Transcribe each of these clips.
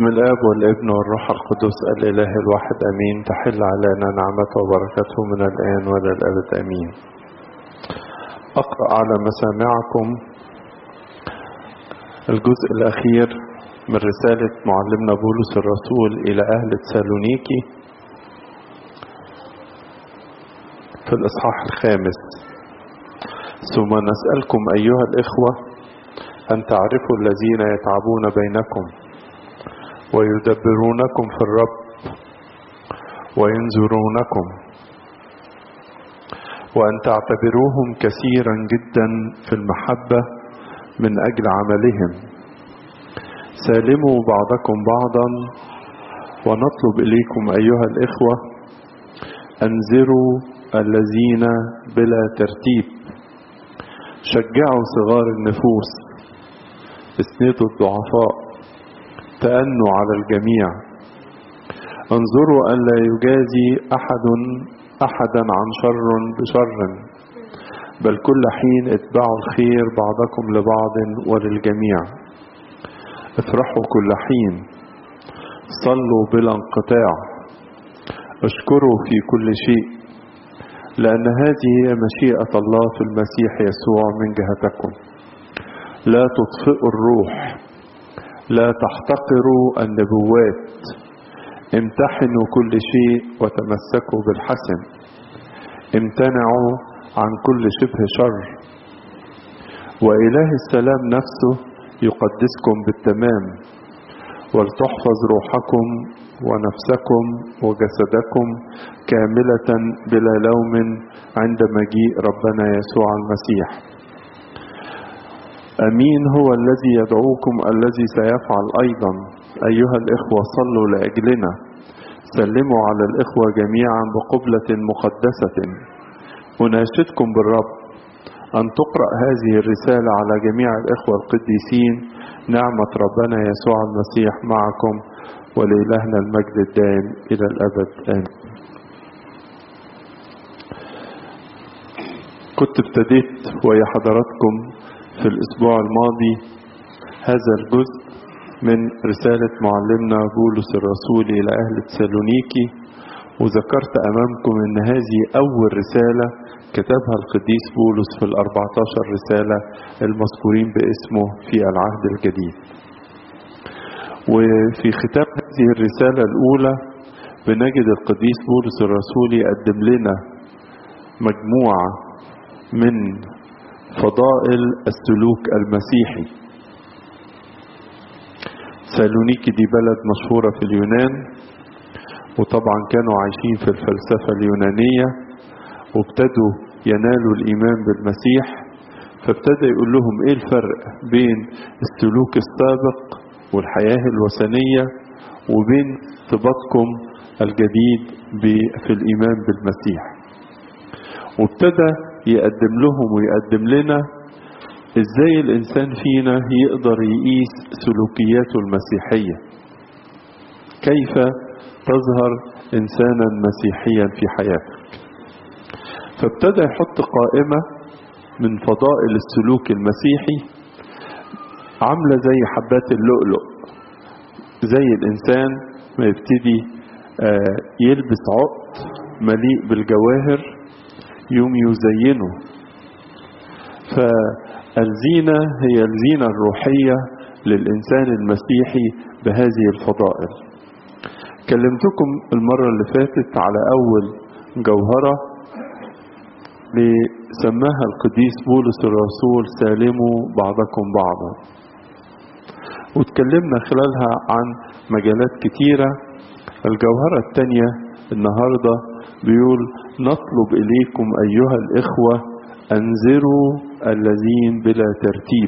باسم الاب والابن والروح القدس الاله الواحد امين تحل علينا نعمته وبركته من الان والى الابد امين اقرا على مسامعكم الجزء الاخير من رساله معلمنا بولس الرسول الى اهل تسالونيكي في الاصحاح الخامس ثم نسالكم ايها الاخوه ان تعرفوا الذين يتعبون بينكم ويدبرونكم في الرب وينذرونكم وأن تعتبروهم كثيرا جدا في المحبة من أجل عملهم سالموا بعضكم بعضا ونطلب إليكم أيها الإخوة أنذروا الذين بلا ترتيب شجعوا صغار النفوس اسندوا الضعفاء تأنوا على الجميع انظروا ألا يجازي أحد أحدا عن شر بشر بل كل حين اتبعوا الخير بعضكم لبعض وللجميع افرحوا كل حين صلوا بلا انقطاع اشكروا في كل شيء لأن هذه هي مشيئة الله في المسيح يسوع من جهتكم لا تطفئوا الروح لا تحتقروا النبوات امتحنوا كل شيء وتمسكوا بالحسن امتنعوا عن كل شبه شر وإله السلام نفسه يقدسكم بالتمام ولتحفظ روحكم ونفسكم وجسدكم كاملة بلا لوم عند مجيء ربنا يسوع المسيح أمين هو الذي يدعوكم الذي سيفعل أيضا أيها الإخوة صلوا لأجلنا سلموا على الإخوة جميعا بقبلة مقدسة أناشدكم بالرب أن تقرأ هذه الرسالة على جميع الإخوة القديسين نعمة ربنا يسوع المسيح معكم ولإلهنا المجد الدائم إلى الأبد آمين كنت ابتديت ويا حضراتكم في الأسبوع الماضي هذا الجزء من رسالة معلمنا بولس الرسول إلى أهل تسالونيكي وذكرت أمامكم أن هذه أول رسالة كتبها القديس بولس في الأربعة عشر رسالة المذكورين باسمه في العهد الجديد وفي ختام هذه الرسالة الأولى بنجد القديس بولس الرسول يقدم لنا مجموعة من فضائل السلوك المسيحي سالونيكي دي بلد مشهورة في اليونان وطبعا كانوا عايشين في الفلسفة اليونانية وابتدوا ينالوا الإيمان بالمسيح فابتدى يقول لهم ايه الفرق بين السلوك السابق والحياة الوثنية وبين ارتباطكم الجديد في الإيمان بالمسيح وابتدى يقدم لهم ويقدم لنا ازاي الانسان فينا يقدر يقيس سلوكياته المسيحية كيف تظهر انسانا مسيحيا في حياتك فابتدى يحط قائمة من فضائل السلوك المسيحي عاملة زي حبات اللؤلؤ زي الانسان ما يبتدي يلبس عقد مليء بالجواهر يوم يزينه فالزينة هي الزينة الروحية للإنسان المسيحي بهذه الفضائل كلمتكم المرة اللي فاتت على أول جوهرة سماها القديس بولس الرسول سالموا بعضكم بعضا وتكلمنا خلالها عن مجالات كتيرة الجوهرة الثانية النهاردة بيقول نطلب إليكم أيها الإخوة أنذروا الذين بلا ترتيب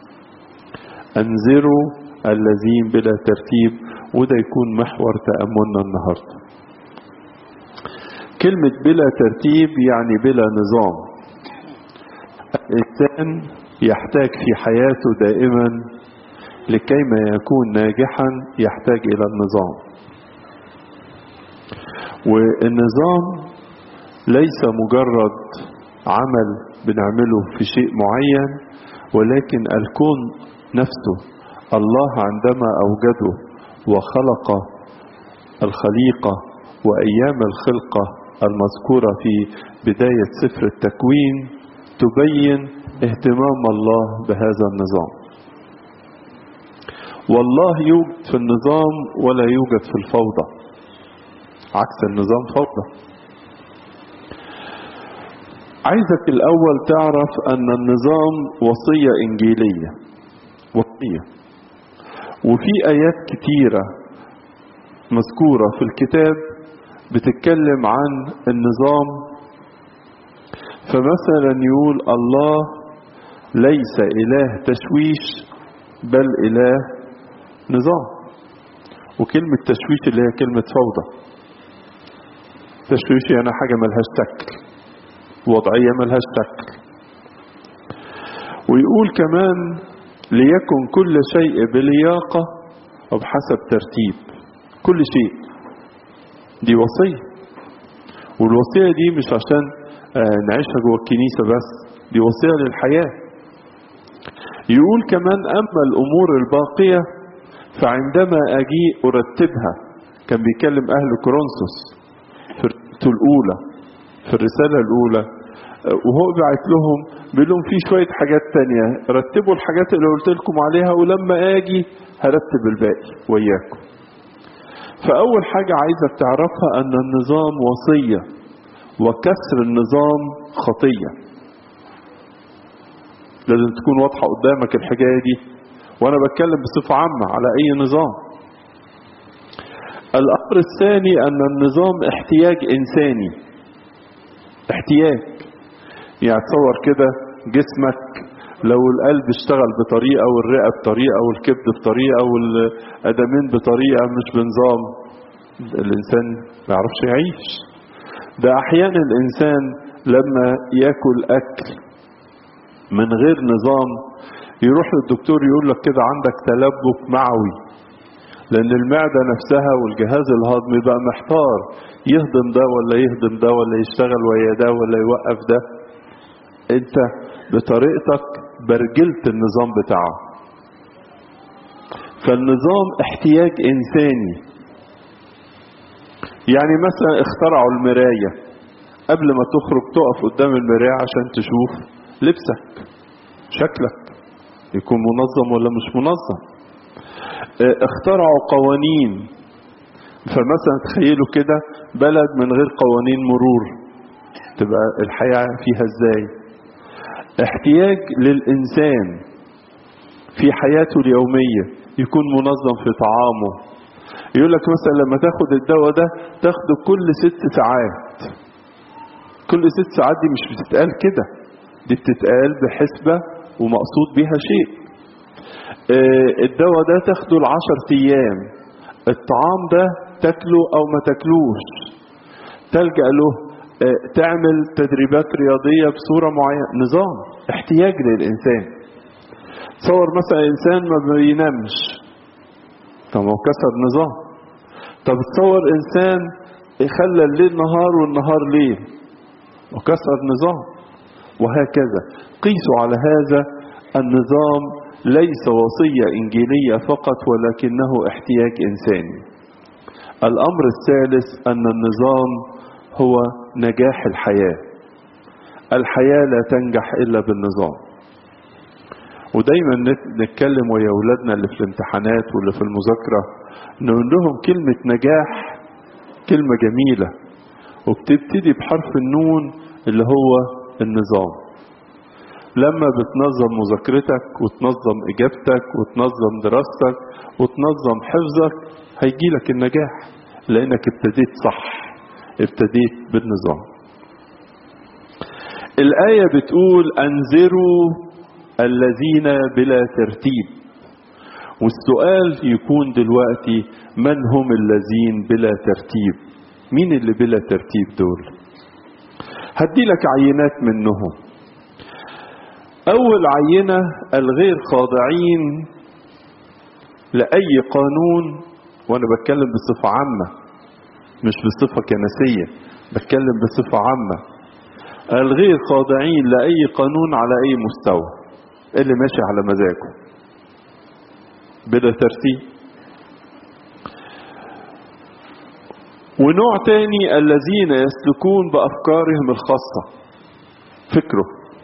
أنذروا الذين بلا ترتيب وده يكون محور تأملنا النهاردة كلمة بلا ترتيب يعني بلا نظام الإنسان يحتاج في حياته دائما لكي ما يكون ناجحا يحتاج إلى النظام والنظام ليس مجرد عمل بنعمله في شيء معين ولكن الكون نفسه الله عندما أوجده وخلق الخليقة وأيام الخلقة المذكورة في بداية سفر التكوين تبين اهتمام الله بهذا النظام والله يوجد في النظام ولا يوجد في الفوضى عكس النظام فوضى عايزك الأول تعرف أن النظام وصية إنجيلية وصية وفي آيات كتيرة مذكورة في الكتاب بتتكلم عن النظام فمثلا يقول الله ليس إله تشويش بل إله نظام وكلمة تشويش اللي هي كلمة فوضى تشويش يعني حاجة ملهاش شكل وضعية ملهاش شكل ويقول كمان ليكن كل شيء بلياقة وبحسب ترتيب كل شيء دي وصية والوصية دي مش عشان نعيشها جوه الكنيسة بس دي وصية للحياة يقول كمان أما الأمور الباقية فعندما أجيء أرتبها كان بيكلم أهل كورنثوس في الرسالة الأولى في الرسالة الأولى وهو بعت لهم بيقول لهم في شوية حاجات تانية رتبوا الحاجات اللي قلت لكم عليها ولما أجي هرتب الباقي وياكم فأول حاجة عايزك تعرفها أن النظام وصية وكسر النظام خطية لازم تكون واضحة قدامك الحكاية دي وأنا بتكلم بصفة عامة على أي نظام الأمر الثاني أن النظام احتياج إنساني احتياج يعني تصور كده جسمك لو القلب اشتغل بطريقة والرئة بطريقة والكبد بطريقة والقدمين بطريقة مش بنظام الإنسان ما يعرفش يعيش ده أحيانا الإنسان لما ياكل أكل من غير نظام يروح للدكتور يقول لك كده عندك تلبك معوي لأن المعدة نفسها والجهاز الهضمي بقى محتار يهضم ده ولا يهضم ده ولا يشتغل ويا ده ولا يوقف ده انت بطريقتك برجلت النظام بتاعه فالنظام احتياج انساني يعني مثلا اخترعوا المراية قبل ما تخرج تقف قدام المراية عشان تشوف لبسك شكلك يكون منظم ولا مش منظم اخترعوا قوانين فمثلا تخيلوا كده بلد من غير قوانين مرور تبقى الحياة فيها ازاي احتياج للإنسان في حياته اليومية يكون منظم في طعامه يقول لك مثلا لما تاخد الدواء ده تاخده كل ست ساعات كل ست ساعات دي مش بتتقال كده دي بتتقال بحسبة ومقصود بيها شيء اه الدواء ده تاخده العشر ايام الطعام ده تاكله او ما تاكلوش تلجأ له اه تعمل تدريبات رياضية بصورة معينة نظام احتياج للإنسان تصور مثلا إنسان ما بينامش طب هو كسر نظام طب تصور إنسان يخلى الليل نهار والنهار ليل وكسر نظام وهكذا قيسوا على هذا النظام ليس وصية إنجيلية فقط ولكنه احتياج إنساني الأمر الثالث أن النظام هو نجاح الحياة الحياة لا تنجح إلا بالنظام ودايما نتكلم ويا أولادنا اللي في الامتحانات واللي في المذاكرة نقول لهم كلمة نجاح كلمة جميلة وبتبتدي بحرف النون اللي هو النظام لما بتنظم مذاكرتك وتنظم إجابتك وتنظم دراستك وتنظم حفظك هيجيلك النجاح لأنك ابتديت صح ابتديت بالنظام الآية بتقول أنذروا الذين بلا ترتيب والسؤال يكون دلوقتي من هم الذين بلا ترتيب مين اللي بلا ترتيب دول هدي لك عينات منهم أول عينة الغير خاضعين لأي قانون وأنا بتكلم بصفة عامة مش بصفة كنسية بتكلم بصفة عامة الغير خاضعين لأي قانون على أي مستوى اللي ماشي على مزاجه بلا ترتيب ونوع تاني الذين يسلكون بأفكارهم الخاصة فكره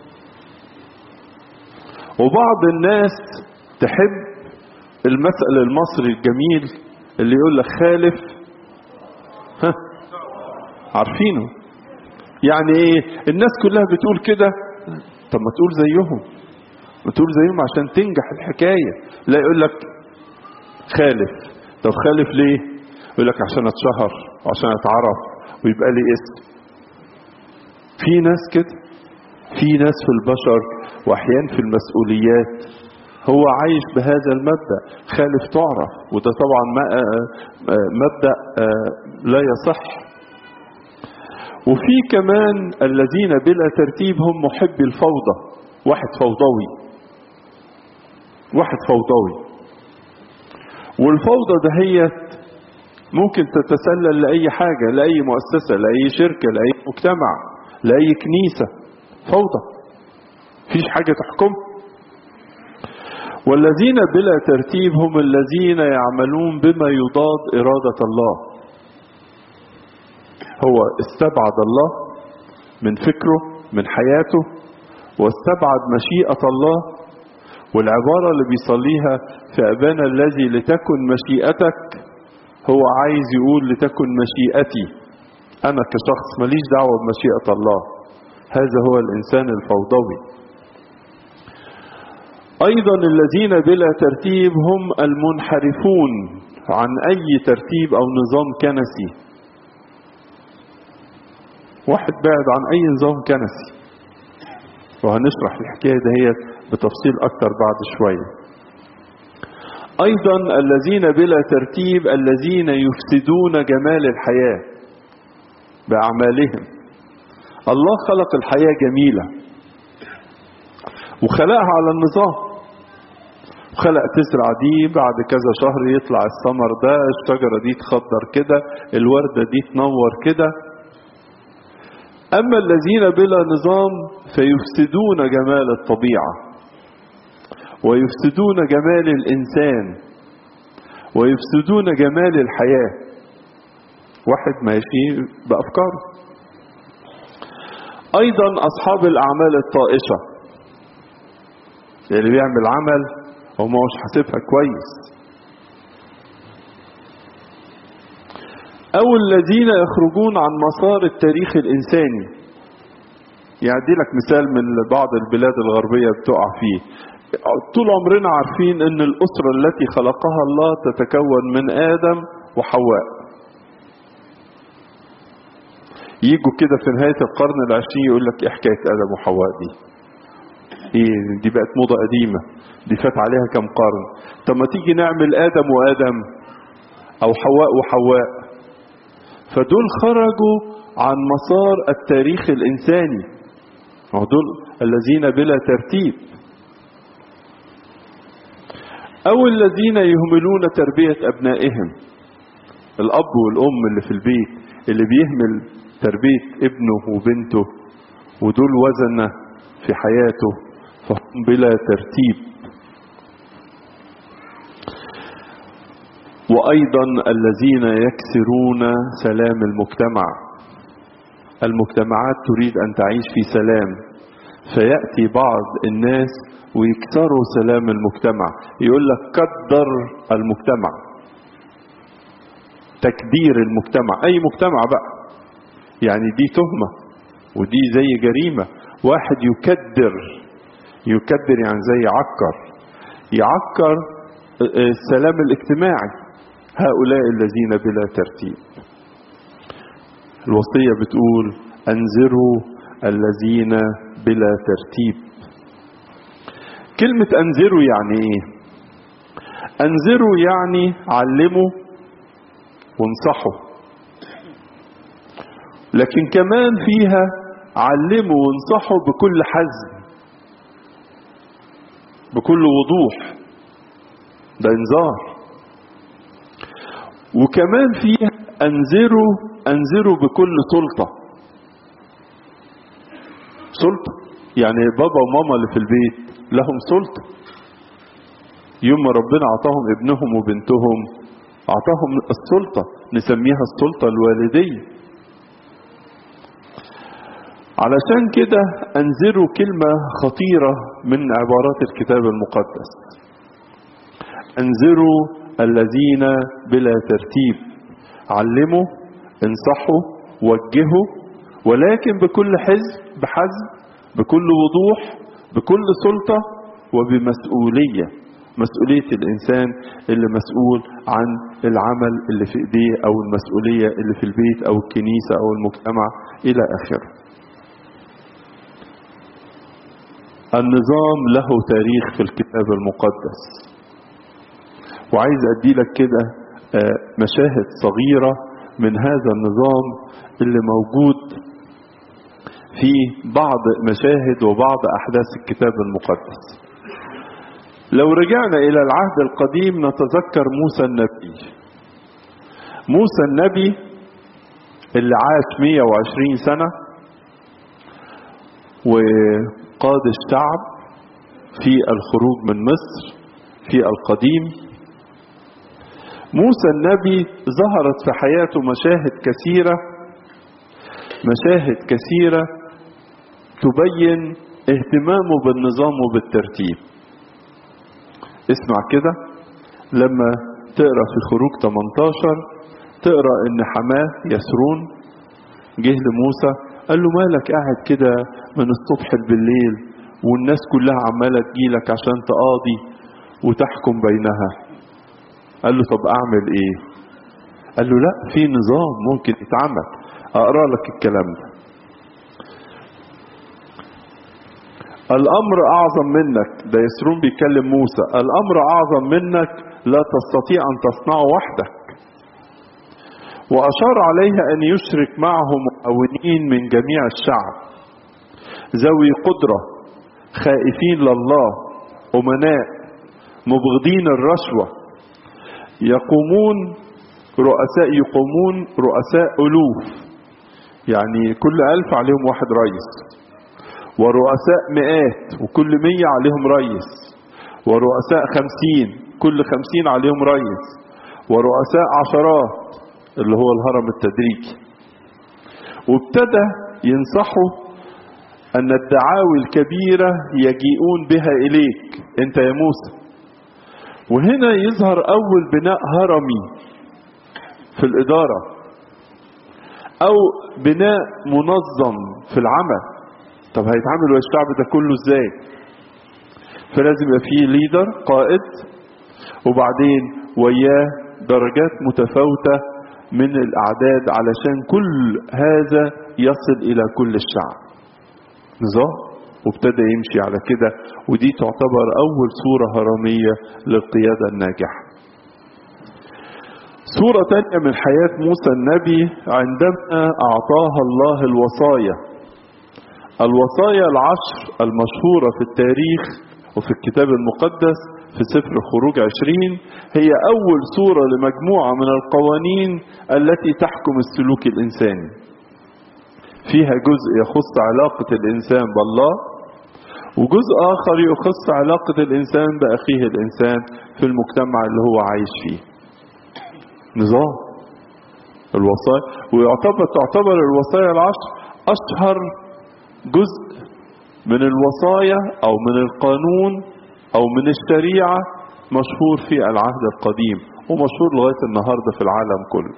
وبعض الناس تحب المثل المصري الجميل اللي يقول لك خالف ها عارفينه يعني ايه الناس كلها بتقول كده طب ما تقول زيهم ما تقول زيهم عشان تنجح الحكاية لا يقول لك خالف طب خالف ليه يقول لك عشان اتشهر وعشان اتعرف ويبقى لي اسم في ناس كده في ناس في البشر واحيانا في المسؤوليات هو عايش بهذا المبدأ خالف تعرف وده طبعا مبدأ لا يصح وفي كمان الذين بلا ترتيب هم محبي الفوضى واحد فوضوي واحد فوضوي والفوضى دهيت ممكن تتسلل لأي حاجة لأي مؤسسة لأي شركة لأي مجتمع لأي كنيسة فوضى فيش حاجة تحكم والذين بلا ترتيب هم الذين يعملون بما يضاد إرادة الله هو استبعد الله من فكره من حياته واستبعد مشيئة الله والعبارة اللي بيصليها في أبانا الذي لتكن مشيئتك هو عايز يقول لتكن مشيئتي أنا كشخص ماليش دعوة بمشيئة الله هذا هو الإنسان الفوضوي أيضا الذين بلا ترتيب هم المنحرفون عن أي ترتيب أو نظام كنسي واحد بعد عن أي نظام كنسي وهنشرح الحكاية دهيت بتفصيل أكتر بعد شوية أيضا الذين بلا ترتيب الذين يفسدون جمال الحياة بأعمالهم الله خلق الحياة جميلة وخلقها على النظام خلق تزرع دي بعد كذا شهر يطلع الثمر ده الشجرة دي تخضر كده الوردة دي تنور كده أما الذين بلا نظام فيفسدون جمال الطبيعة ويفسدون جمال الإنسان ويفسدون جمال الحياة واحد ماشي بأفكاره أيضا أصحاب الأعمال الطائشة اللي بيعمل عمل هو ما هوش حاسبها كويس أو الذين يخرجون عن مسار التاريخ الإنساني يعني دي لك مثال من بعض البلاد الغربية بتقع فيه طول عمرنا عارفين ان الأسرة التي خلقها الله تتكون من آدم وحواء يجوا كده في نهاية القرن العشرين يقول لك ايه حكاية آدم وحواء دي ايه دي بقت موضة قديمة دي فات عليها كم قرن طب ما تيجي نعمل آدم وآدم أو حواء وحواء فدول خرجوا عن مسار التاريخ الإنساني دول الذين بلا ترتيب أو الذين يهملون تربية أبنائهم الأب والأم اللي في البيت اللي بيهمل تربية ابنه وبنته ودول وزنة في حياته فهم بلا ترتيب وأيضا الذين يكسرون سلام المجتمع المجتمعات تريد أن تعيش في سلام فيأتي بعض الناس ويكسروا سلام المجتمع يقول لك قدر المجتمع تكدير المجتمع أي مجتمع بقى يعني دي تهمة ودي زي جريمة واحد يكدر يكدر يعني زي يعكر يعكر السلام الاجتماعي هؤلاء الذين بلا ترتيب الوصية بتقول أنذروا الذين بلا ترتيب كلمة أنذروا يعني إيه أنذروا يعني علموا وانصحوا لكن كمان فيها علموا وانصحوا بكل حزم بكل وضوح ده انذار وكمان فيها انذروا انذروا بكل سلطة سلطة يعني بابا وماما اللي في البيت لهم سلطة يوم ما ربنا عطاهم ابنهم وبنتهم أعطاهم السلطة نسميها السلطة الوالدية علشان كده أنذروا كلمة خطيرة من عبارات الكتاب المقدس أنذروا الذين بلا ترتيب علموا انصحوا وجهوا ولكن بكل حزب بحزم بكل وضوح بكل سلطة وبمسؤولية مسؤولية الإنسان اللي مسؤول عن العمل اللي في إيديه أو المسؤولية اللي في البيت أو الكنيسة أو المجتمع إلى آخره النظام له تاريخ في الكتاب المقدس وعايز أدي لك كده مشاهد صغيرة من هذا النظام اللي موجود في بعض مشاهد وبعض أحداث الكتاب المقدس لو رجعنا إلى العهد القديم نتذكر موسى النبي موسى النبي اللي عاش 120 سنة وقاد الشعب في الخروج من مصر في القديم موسى النبي ظهرت في حياته مشاهد كثيرة مشاهد كثيرة تبين اهتمامه بالنظام وبالترتيب اسمع كده لما تقرا في خروج 18 تقرا ان حماه يسرون جه لموسى قال له مالك قاعد كده من الصبح بالليل والناس كلها عماله تجيلك عشان تقاضي وتحكم بينها قال له طب اعمل ايه قال له لا في نظام ممكن يتعمل اقرا لك الكلام ده الامر اعظم منك ده يسرون بيكلم موسى الامر اعظم منك لا تستطيع ان تصنعه وحدك واشار عليه ان يشرك معه مؤونين من جميع الشعب ذوي قدره خائفين لله امناء مبغضين الرشوه يقومون رؤساء يقومون رؤساء الوف يعني كل الف عليهم واحد رئيس ورؤساء مئات وكل مية عليهم رئيس ورؤساء خمسين كل خمسين عليهم رئيس ورؤساء عشرات اللي هو الهرم التدريجي وابتدى ينصحوا أن الدعاوي الكبيرة يجيئون بها إليك أنت يا موسى وهنا يظهر أول بناء هرمي في الإدارة أو بناء منظم في العمل طب هيتعامل الشعب ده كله ازاي فلازم يبقى فيه ليدر قائد وبعدين وياه درجات متفاوتة من الأعداد علشان كل هذا يصل إلى كل الشعب نظام وابتدى يمشي على كده ودي تعتبر أول صورة هرمية للقيادة الناجحة صورة تانية من حياة موسى النبي عندما أعطاها الله الوصايا الوصايا العشر المشهورة في التاريخ وفي الكتاب المقدس في سفر خروج عشرين هي أول صورة لمجموعة من القوانين التي تحكم السلوك الإنساني فيها جزء يخص علاقة الإنسان بالله وجزء آخر يخص علاقة الإنسان بأخيه الإنسان في المجتمع اللي هو عايش فيه نظام الوصايا ويعتبر تعتبر الوصايا العشر أشهر جزء من الوصايا او من القانون او من الشريعة مشهور في العهد القديم ومشهور لغاية النهاردة في العالم كله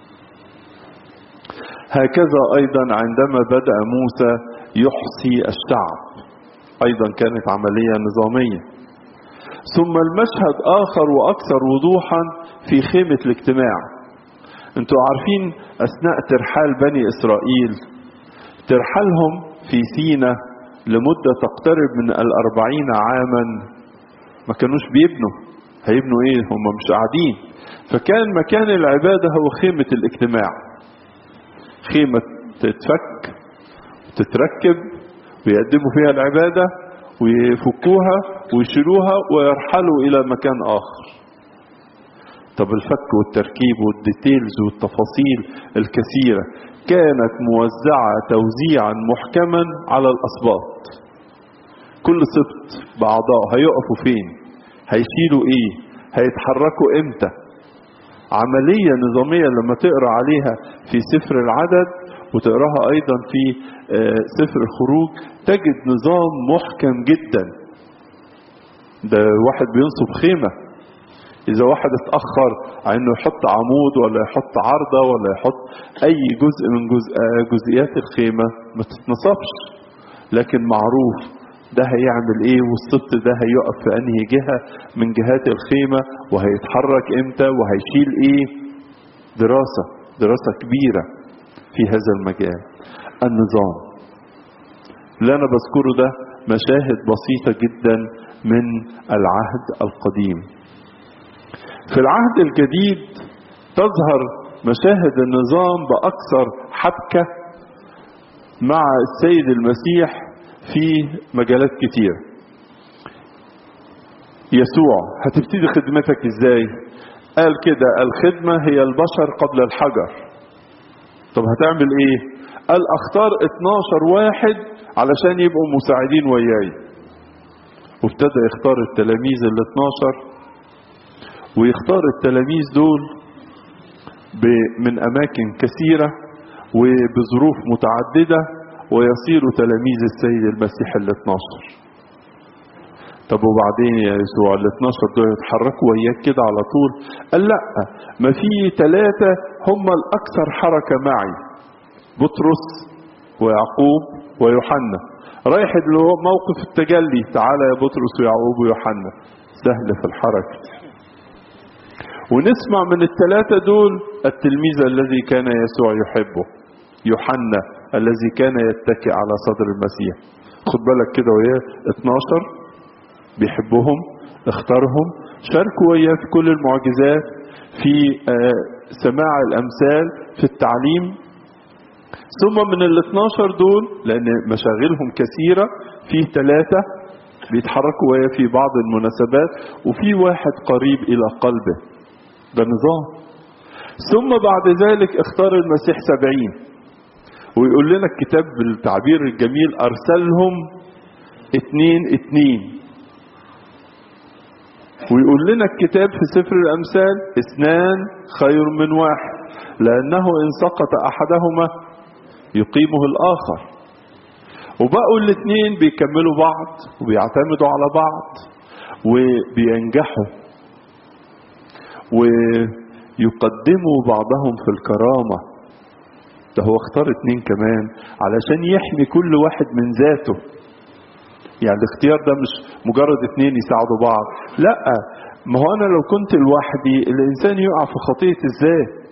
هكذا ايضا عندما بدأ موسى يحصي الشعب ايضا كانت عملية نظامية ثم المشهد اخر واكثر وضوحا في خيمة الاجتماع انتوا عارفين اثناء ترحال بني اسرائيل ترحالهم في سينا لمدة تقترب من الأربعين عاما ما كانوش بيبنوا هيبنوا ايه هم مش قاعدين فكان مكان العبادة هو خيمة الاجتماع خيمة تتفك تتركب ويقدموا فيها العبادة ويفكوها ويشيلوها ويرحلوا إلى مكان آخر طب الفك والتركيب والديتيلز والتفاصيل الكثيرة كانت موزعة توزيعا محكما على الأسباط كل سبط بأعضاء هيقفوا فين هيشيلوا ايه هيتحركوا امتى عملية نظامية لما تقرأ عليها في سفر العدد وتقراها أيضا في سفر الخروج تجد نظام محكم جدا ده واحد بينصب خيمة إذا واحد اتأخر على إنه يحط عمود ولا يحط عارضة ولا يحط أي جزء من جزء جزئيات الخيمة ما تتنصبش لكن معروف ده هيعمل ايه والسبط ده هيقف في انهي جهة من جهات الخيمة وهيتحرك امتى وهيشيل ايه دراسة دراسة كبيرة في هذا المجال النظام اللي انا بذكره ده مشاهد بسيطة جدا من العهد القديم في العهد الجديد تظهر مشاهد النظام بأكثر حبكة مع السيد المسيح في مجالات كتير يسوع هتبتدي خدمتك ازاي قال كده الخدمة هي البشر قبل الحجر طب هتعمل ايه قال اختار 12 واحد علشان يبقوا مساعدين وياي وابتدى يختار التلاميذ ال 12 ويختار التلاميذ دول من اماكن كثيرة وبظروف متعددة ويصيروا تلاميذ السيد المسيح ال 12 طب وبعدين يا يسوع ال 12 دول يتحركوا وياك كده على طول قال لا ما في ثلاثة هم الأكثر حركة معي بطرس ويعقوب ويوحنا رايح اللي هو موقف التجلي تعالى يا بطرس ويعقوب ويوحنا سهل في الحركة ونسمع من الثلاثة دول التلميذ الذي كان يسوع يحبه يوحنا الذي كان يتكئ على صدر المسيح خد بالك كده وياه 12 بيحبهم اختارهم شاركوا وياه في كل المعجزات في سماع الامثال في التعليم ثم من ال 12 دول لان مشاغلهم كثيره في ثلاثه بيتحركوا وياه في بعض المناسبات وفي واحد قريب الى قلبه ده نظام ثم بعد ذلك اختار المسيح سبعين ويقول لنا الكتاب بالتعبير الجميل ارسلهم اتنين اتنين ويقول لنا الكتاب في سفر الامثال اثنان خير من واحد لانه ان سقط احدهما يقيمه الاخر وبقوا الاثنين بيكملوا بعض وبيعتمدوا على بعض وبينجحوا ويقدموا بعضهم في الكرامه ده هو اختار اتنين كمان علشان يحمي كل واحد من ذاته يعني الاختيار ده مش مجرد اتنين يساعدوا بعض لا ما هو انا لو كنت لوحدي الانسان يقع في خطية الذات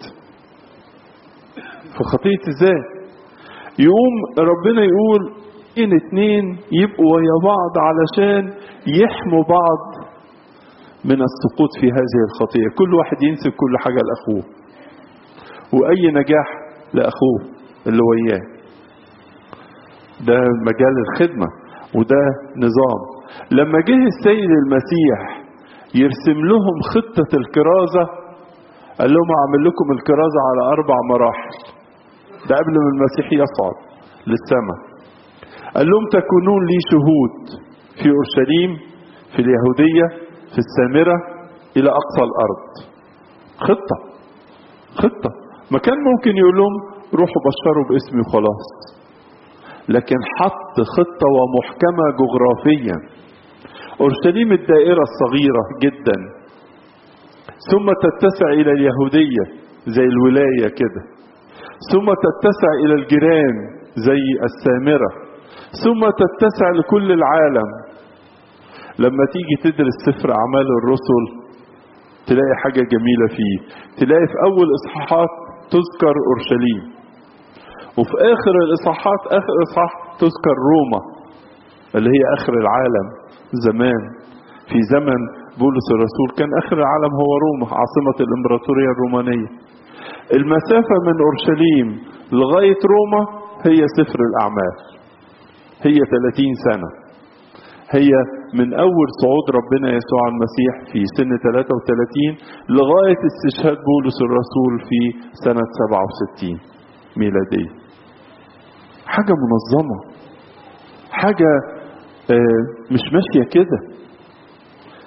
في خطية الذات يقوم ربنا يقول ان اتنين يبقوا ويا بعض علشان يحموا بعض من السقوط في هذه الخطية كل واحد ينسب كل حاجة لأخوه وأي نجاح لأخوه اللي وياه ده مجال الخدمة وده نظام لما جه السيد المسيح يرسم لهم خطة الكرازة قال لهم أعمل لكم الكرازة على أربع مراحل ده قبل ما المسيح يصعد للسماء قال لهم تكونون لي شهود في أورشليم في اليهودية في السامرة إلى أقصى الأرض خطة خطة ما كان ممكن يقول لهم روحوا بشروا باسمي وخلاص لكن حط خطة ومحكمة جغرافيا أورشليم الدائرة الصغيرة جدا ثم تتسع إلى اليهودية زي الولاية كده ثم تتسع إلى الجيران زي السامرة ثم تتسع لكل العالم لما تيجي تدرس سفر أعمال الرسل تلاقي حاجة جميلة فيه تلاقي في أول إصحاحات تذكر أورشليم وفي آخر الإصحاحات آخر إصحاح تذكر روما اللي هي آخر العالم زمان في زمن بولس الرسول كان آخر العالم هو روما عاصمة الإمبراطورية الرومانية المسافة من أورشليم لغاية روما هي سفر الأعمال هي 30 سنة هي من أول صعود ربنا يسوع المسيح في سن 33 لغاية استشهاد بولس الرسول في سنة 67 ميلادية حاجة منظمة حاجة مش ماشية كده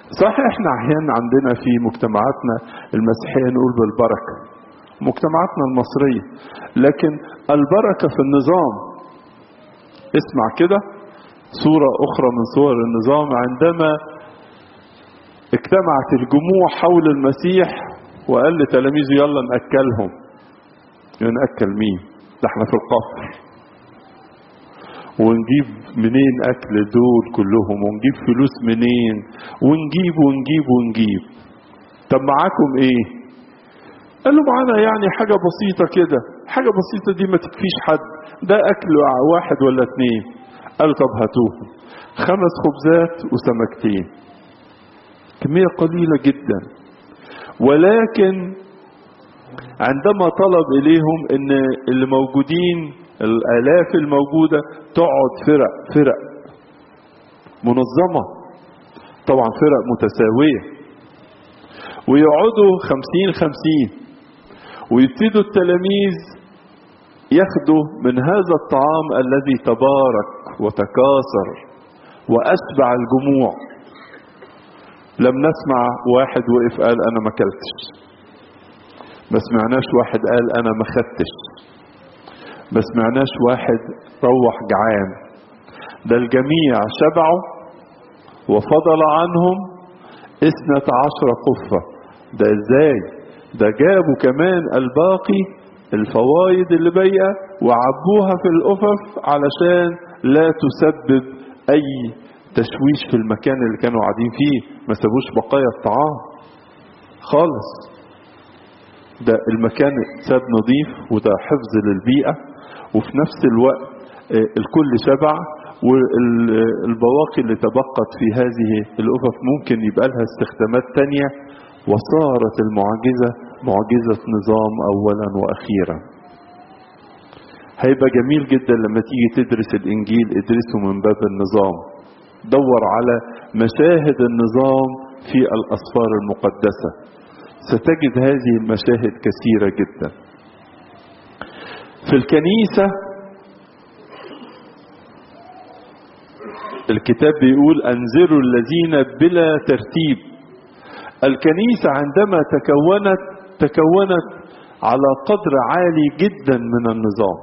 صحيح احنا احيانا عندنا في مجتمعاتنا المسيحيه نقول بالبركه مجتمعاتنا المصريه لكن البركه في النظام اسمع كده صوره اخرى من صور النظام عندما اجتمعت الجموع حول المسيح وقال لتلاميذه يلا ناكلهم ناكل مين ده احنا في القصر ونجيب منين اكل دول كلهم ونجيب فلوس منين ونجيب ونجيب ونجيب طب معاكم ايه قال له معانا يعني حاجة بسيطة كده حاجة بسيطة دي ما تكفيش حد ده اكل واحد ولا اتنين قال طب هاتوهم خمس خبزات وسمكتين كمية قليلة جدا ولكن عندما طلب اليهم ان اللي موجودين الالاف الموجودة تقعد فرق فرق منظمة طبعا فرق متساوية ويقعدوا خمسين خمسين ويبتدوا التلاميذ ياخدوا من هذا الطعام الذي تبارك وتكاثر واشبع الجموع لم نسمع واحد وقف قال انا ما اكلتش ما سمعناش واحد قال انا ما خدتش ما سمعناش واحد روح جعان ده الجميع شبعوا وفضل عنهم اثنة عشر قفة ده ازاي ده جابوا كمان الباقي الفوايد اللي باقية وعبوها في الأفف علشان لا تسبب أي تشويش في المكان اللي كانوا قاعدين فيه ما سابوش بقايا الطعام خالص ده المكان ساب نظيف وده حفظ للبيئة وفي نفس الوقت الكل شبع والبواقي اللي تبقت في هذه الأفف ممكن يبقى لها استخدامات تانية وصارت المعجزة معجزة نظام أولا وأخيرا هيبقى جميل جدا لما تيجي تدرس الإنجيل ادرسه من باب النظام دور على مشاهد النظام في الأسفار المقدسة ستجد هذه المشاهد كثيرة جدا في الكنيسة الكتاب بيقول أنذروا الذين بلا ترتيب الكنيسة عندما تكونت تكونت على قدر عالي جدا من النظام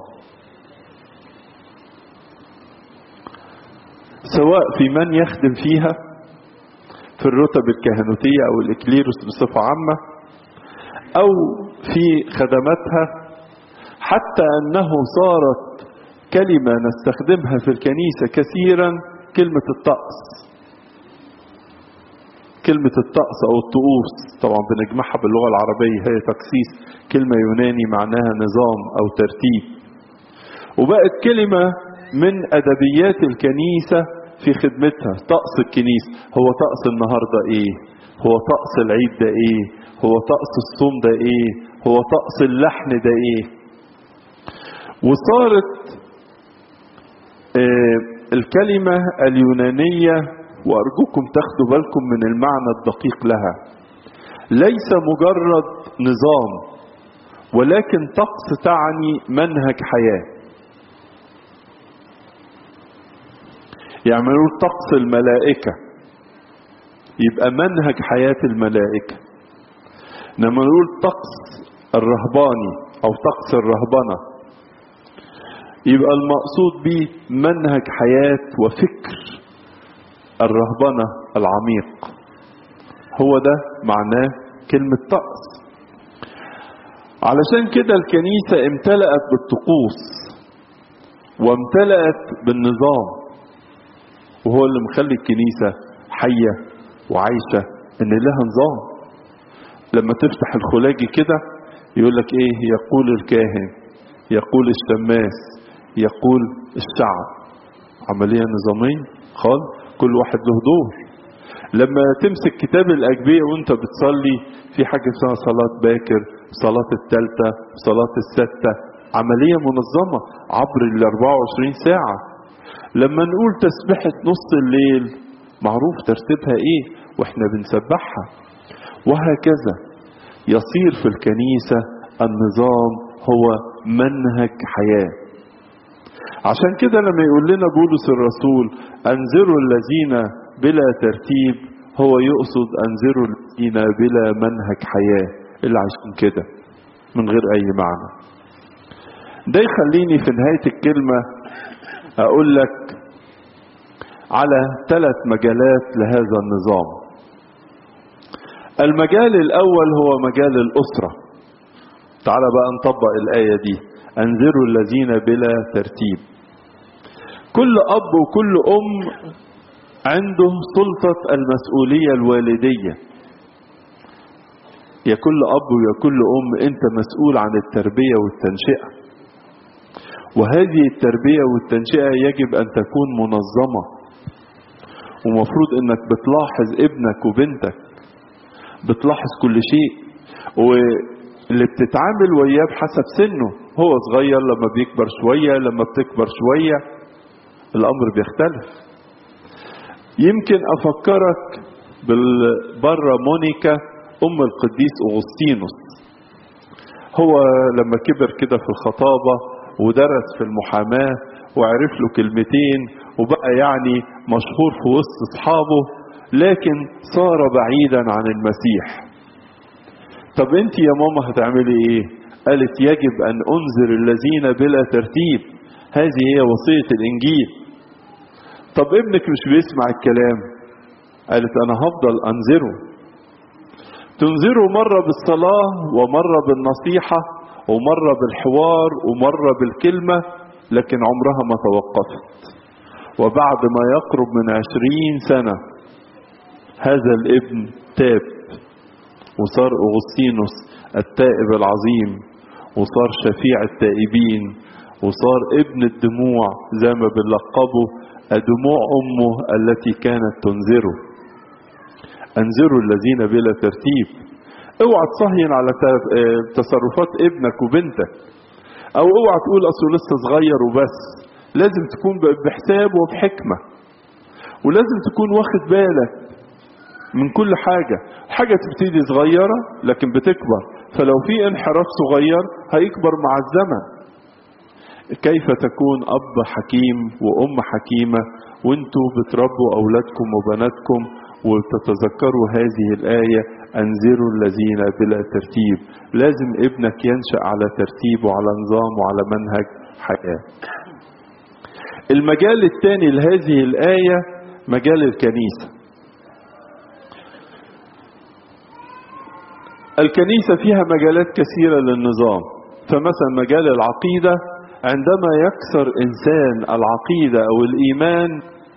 سواء في من يخدم فيها في الرتب الكهنوتية أو الإكليروس بصفة عامة أو في خدماتها حتى أنه صارت كلمة نستخدمها في الكنيسة كثيرا كلمة الطقس كلمة الطقس أو الطقوس طبعا بنجمعها باللغة العربية هي تقسيس كلمة يوناني معناها نظام أو ترتيب وبقت كلمة من أدبيات الكنيسة في خدمتها طقس الكنيسة هو طقس النهاردة إيه هو طقس العيد ده إيه هو طقس الصوم ده إيه هو طقس اللحن ده إيه وصارت آه الكلمة اليونانية وأرجوكم تاخدوا بالكم من المعنى الدقيق لها ليس مجرد نظام ولكن طقس تعني منهج حياة يعني نقول طقس الملائكة يبقى منهج حياة الملائكة لما نقول طقس الرهباني أو طقس الرهبنة يبقى المقصود به منهج حياة وفكر الرهبنة العميق هو ده معناه كلمة طقس علشان كده الكنيسة امتلأت بالطقوس وامتلأت بالنظام وهو اللي مخلي الكنيسة حية وعايشة ان لها نظام لما تفتح الخلاجي كده يقول لك ايه يقول الكاهن يقول الشماس يقول الشعب عملية نظامية خالص كل واحد له دور لما تمسك كتاب الأجبية وانت بتصلي في حاجة اسمها صلاة باكر صلاة التالتة صلاة الستة عملية منظمة عبر ال 24 ساعة لما نقول تسبحة نص الليل معروف ترتيبها ايه واحنا بنسبحها وهكذا يصير في الكنيسة النظام هو منهج حياه عشان كده لما يقول لنا بولس الرسول انذروا الذين بلا ترتيب هو يقصد انذروا الذين بلا منهج حياة اللي عايشين كده من غير اي معنى ده يخليني في نهاية الكلمة اقول لك على ثلاث مجالات لهذا النظام المجال الاول هو مجال الاسرة تعال بقى نطبق الاية دي انذروا الذين بلا ترتيب كل اب وكل ام عنده سلطة المسؤولية الوالدية يا كل اب ويا كل ام انت مسؤول عن التربية والتنشئة وهذه التربية والتنشئة يجب ان تكون منظمة ومفروض انك بتلاحظ ابنك وبنتك بتلاحظ كل شيء واللي بتتعامل وياه بحسب سنه هو صغير لما بيكبر شوية لما بتكبر شوية الامر بيختلف يمكن افكرك بالبرة مونيكا ام القديس اغسطينوس هو لما كبر كده في الخطابة ودرس في المحاماة وعرف له كلمتين وبقى يعني مشهور في وسط اصحابه لكن صار بعيدا عن المسيح طب انت يا ماما هتعملي ايه قالت يجب ان انذر الذين بلا ترتيب هذه هي وصية الانجيل طب ابنك مش بيسمع الكلام قالت انا هفضل انذره تنذره مرة بالصلاة ومرة بالنصيحة ومرة بالحوار ومرة بالكلمة لكن عمرها ما توقفت وبعد ما يقرب من عشرين سنة هذا الابن تاب وصار أغسطينوس التائب العظيم وصار شفيع التائبين وصار ابن الدموع زي ما بنلقبه دموع أمه التي كانت تنذره أنذروا الذين بلا ترتيب اوعى تصهين على تصرفات ابنك وبنتك او اوعى تقول اصله لسه صغير وبس لازم تكون بحساب وبحكمة ولازم تكون واخد بالك من كل حاجة حاجة تبتدي صغيرة لكن بتكبر فلو في انحراف صغير هيكبر مع الزمن كيف تكون أب حكيم وأم حكيمة وانتوا بتربوا أولادكم وبناتكم وتتذكروا هذه الآية أنذروا الذين بلا ترتيب لازم ابنك ينشأ على ترتيب وعلى نظام وعلى منهج حياة المجال الثاني لهذه الآية مجال الكنيسة الكنيسة فيها مجالات كثيرة للنظام فمثلا مجال العقيدة عندما يكسر إنسان العقيدة أو الإيمان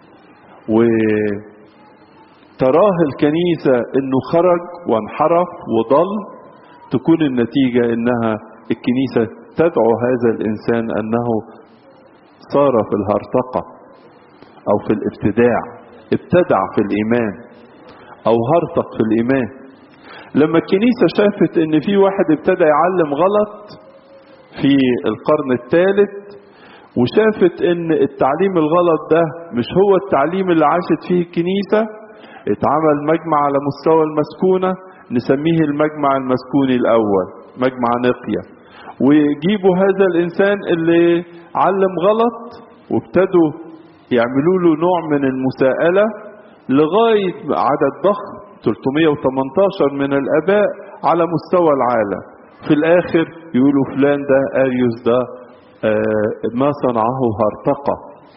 وتراه الكنيسة أنه خرج وانحرف وضل تكون النتيجة أنها الكنيسة تدعو هذا الإنسان أنه صار في الهرطقة أو في الابتداع ابتدع في الإيمان أو هرطق في الإيمان لما الكنيسة شافت ان في واحد ابتدى يعلم غلط في القرن الثالث وشافت ان التعليم الغلط ده مش هو التعليم اللي عاشت فيه الكنيسة اتعمل مجمع على مستوى المسكونة نسميه المجمع المسكوني الاول مجمع نقية ويجيبوا هذا الانسان اللي علم غلط وابتدوا يعملوا له نوع من المساءلة لغاية عدد ضخم 318 من الاباء على مستوى العالم في الاخر يقولوا فلان ده اريوس ده آه ما صنعه هرطقة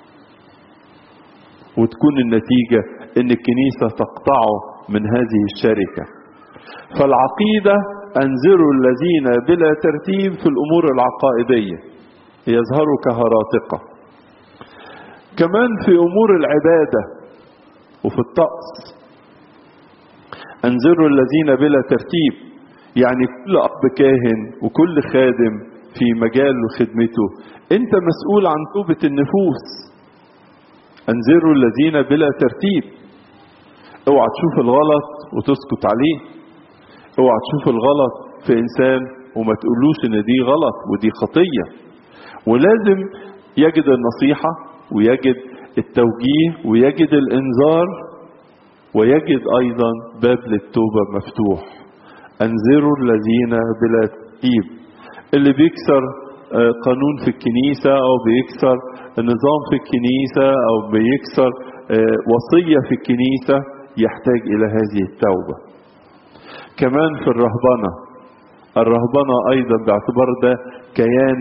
وتكون النتيجة ان الكنيسة تقطعه من هذه الشركة فالعقيدة انذروا الذين بلا ترتيب في الامور العقائدية يظهروا كهراطقة كمان في امور العبادة وفي الطقس انذروا الذين بلا ترتيب يعني كل اب كاهن وكل خادم في مجال خدمته انت مسؤول عن توبة النفوس انذروا الذين بلا ترتيب اوعى تشوف الغلط وتسكت عليه اوعى تشوف الغلط في انسان وما تقولوش ان دي غلط ودي خطية ولازم يجد النصيحة ويجد التوجيه ويجد الانذار ويجد ايضا باب للتوبة مفتوح انذروا الذين بلا ترتيب اللي بيكسر قانون في الكنيسة او بيكسر نظام في الكنيسة او بيكسر وصية في الكنيسة يحتاج إلى هذه التوبة كمان في الرهبنة الرهبنة أيضا باعتبار ده كيان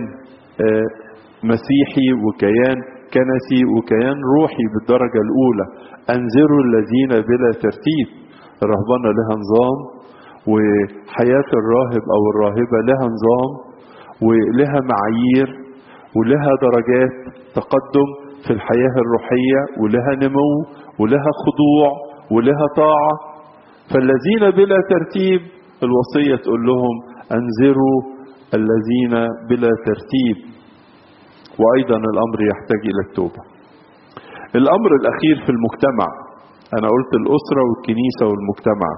مسيحي وكيان كنسي وكيان روحي بالدرجة الأولى أنذروا الذين بلا ترتيب الرهبنة لها نظام وحياة الراهب أو الراهبة لها نظام ولها معايير ولها درجات تقدم في الحياة الروحية ولها نمو ولها خضوع ولها طاعة فالذين بلا ترتيب الوصية تقول لهم أنذروا الذين بلا ترتيب وأيضا الأمر يحتاج إلى التوبة الأمر الأخير في المجتمع أنا قلت الأسرة والكنيسة والمجتمع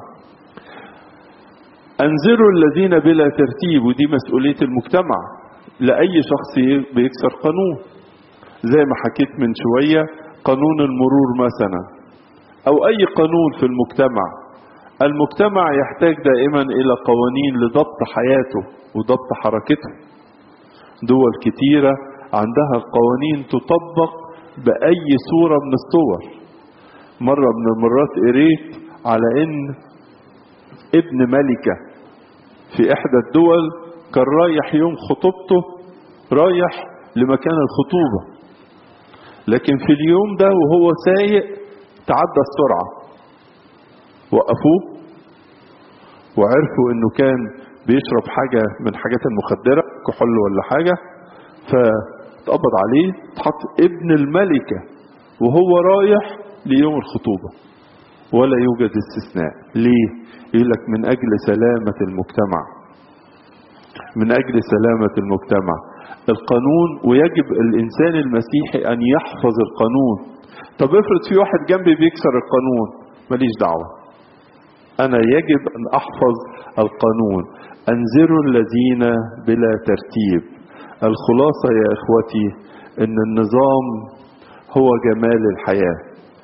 أنذروا الذين بلا ترتيب ودي مسؤولية المجتمع لأي شخص بيكسر قانون زي ما حكيت من شوية قانون المرور مثلا أو أي قانون في المجتمع المجتمع يحتاج دائما إلى قوانين لضبط حياته وضبط حركته دول كتيرة عندها القوانين تطبق بأي صورة من الصور مرة من المرات قريت على إن ابن ملكة في إحدى الدول كان رايح يوم خطوبته رايح لمكان الخطوبة لكن في اليوم ده وهو سايق تعدى السرعة وقفوه وعرفوا انه كان بيشرب حاجة من حاجات المخدرة كحول ولا حاجة فاتقبض عليه اتحط ابن الملكة وهو رايح ليوم الخطوبة ولا يوجد استثناء ليه يقول لك من اجل سلامة المجتمع من اجل سلامة المجتمع القانون ويجب الانسان المسيحي ان يحفظ القانون طب افرض في واحد جنبي بيكسر القانون ماليش دعوة انا يجب ان احفظ القانون انذروا الذين بلا ترتيب الخلاصة يا اخوتي ان النظام هو جمال الحياة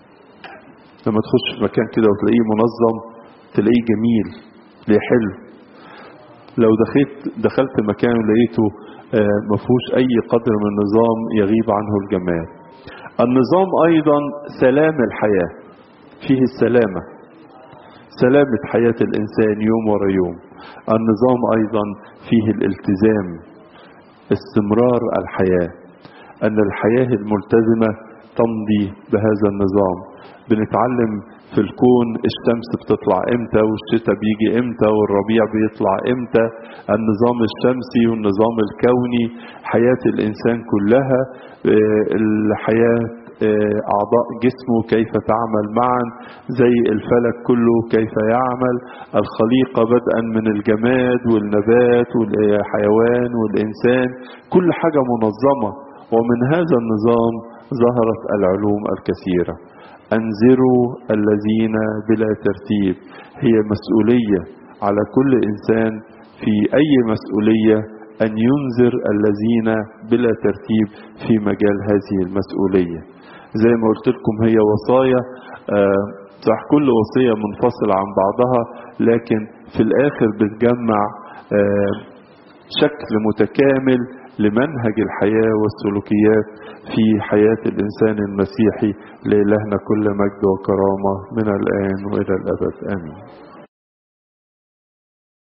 لما تخش في مكان كده وتلاقيه منظم تلاقيه جميل تلاقيه حلو لو دخلت دخلت مكان ولقيته ما فيهوش اي قدر من النظام يغيب عنه الجمال النظام ايضا سلام الحياه فيه السلامه سلامه حياه الانسان يوم ورا يوم النظام ايضا فيه الالتزام استمرار الحياه ان الحياه الملتزمه تمضي بهذا النظام بنتعلم في الكون الشمس بتطلع امتى والشتاء بيجي امتى والربيع بيطلع امتى النظام الشمسي والنظام الكوني حياة الانسان كلها الحياة اعضاء جسمه كيف تعمل معا زي الفلك كله كيف يعمل الخليقة بدءا من الجماد والنبات والحيوان والانسان كل حاجة منظمة ومن هذا النظام ظهرت العلوم الكثيره انذروا الذين بلا ترتيب هي مسؤوليه على كل انسان في اي مسؤوليه ان ينذر الذين بلا ترتيب في مجال هذه المسؤوليه زي ما قلت لكم هي وصايا صح كل وصيه منفصله عن بعضها لكن في الاخر بتجمع شكل متكامل لمنهج الحياة والسلوكيات في حياة الإنسان المسيحي لإلهنا كل مجد وكرامة من الآن وإلى الأبد آمين